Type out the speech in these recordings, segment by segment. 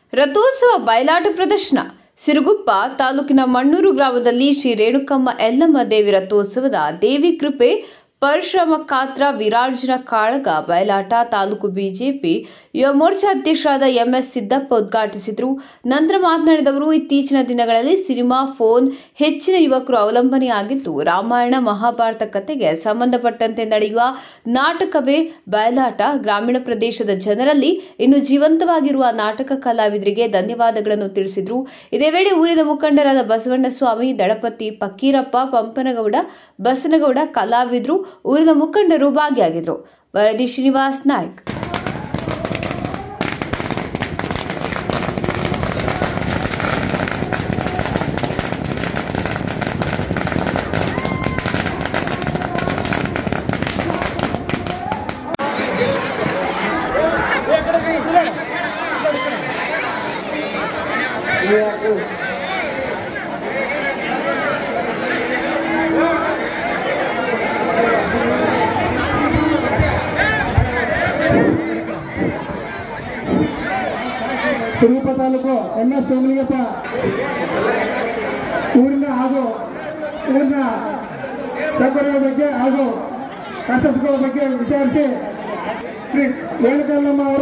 ರಥೋತ್ಸವ ಬಯಲಾಟ ಪ್ರದರ್ಶನ ಸಿರುಗುಪ್ಪ ತಾಲೂಕಿನ ಮಣ್ಣೂರು ಗ್ರಾಮದಲ್ಲಿ ಶ್ರೀ ರೇಣುಕಮ್ಮ ಎಲ್ಲಮ್ಮ ದೇವಿ ರಥೋತ್ಸವದ ದೇವಿ ಕೃಪೆ ಪರಶುರಾಮ ಕಾತ್ರ ವಿರಾರ್ಜನ ಕಾಳಗ ಬಯಲಾಟ ತಾಲೂಕು ಬಿಜೆಪಿ ಯುವ ಮೋರ್ಚಾ ಅಧ್ಯಕ್ಷರಾದ ಎಂಎಸ್ ಸಿದ್ದಪ್ಪ ಉದ್ಘಾಟಿಸಿದರು ನಂತರ ಮಾತನಾಡಿದವರು ಇತ್ತೀಚಿನ ದಿನಗಳಲ್ಲಿ ಸಿನಿಮಾ ಫೋನ್ ಹೆಚ್ಚಿನ ಯುವಕರು ಅವಲಂಬನೆಯಾಗಿದ್ದು ರಾಮಾಯಣ ಮಹಾಭಾರತ ಕಥೆಗೆ ಸಂಬಂಧಪಟ್ಟಂತೆ ನಡೆಯುವ ನಾಟಕವೇ ಬಯಲಾಟ ಗ್ರಾಮೀಣ ಪ್ರದೇಶದ ಜನರಲ್ಲಿ ಇನ್ನು ಜೀವಂತವಾಗಿರುವ ನಾಟಕ ಕಲಾವಿದರಿಗೆ ಧನ್ಯವಾದಗಳನ್ನು ತಿಳಿಸಿದರು ಇದೇ ವೇಳೆ ಊರಿನ ಮುಖಂಡರಾದ ಬಸವಣ್ಣ ಸ್ವಾಮಿ ದಳಪತಿ ಫಕೀರಪ್ಪ ಪಂಪನಗೌಡ ಬಸನಗೌಡ ಕಲಾವಿದರು ಊರಿನ ಮುಖಂಡರು ಭಾಗಿಯಾಗಿದ್ದರು ವರದಿ ಶ್ರೀನಿವಾಸ್ ನಾಯ್ಕ್ ತಿರುಗುಪ್ಪ ತಾಲೂಕು ಎನ್ ಎಸ್ ಸೋಮಲಿಂಗಪ್ಪ ಊರಿನ ಹಾಗೂ ಊರಿನ ಸೌಕರ್ಯಗಳ ಬಗ್ಗೆ ಹಾಗೂ ಕಷ್ಟಸುಖಗಳ ಬಗ್ಗೆ ವಿಚಾರಿಸಿ ಶ್ರೀ ರೇಣುಕಲ್ಲಮ್ಮ ಅವರ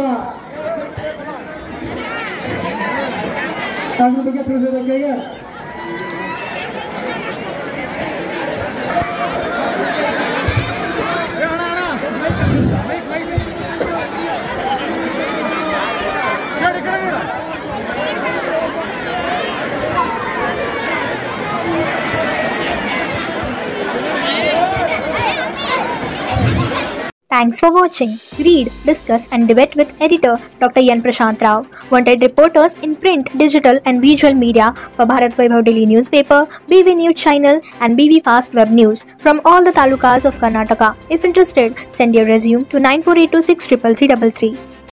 ಅದ್ರ ಬಗ್ಗೆ ತಿಳಿಸೋದಕ್ಕೆ Thanks for watching. Read, discuss, and debate with editor Dr. Yan Prashant Rao. Wanted reporters in print, digital, and visual media for Bharat Vaibhav Daily newspaper, BV News channel, and BV Fast Web News from all the talukas of Karnataka. If interested, send your resume to 9482633333.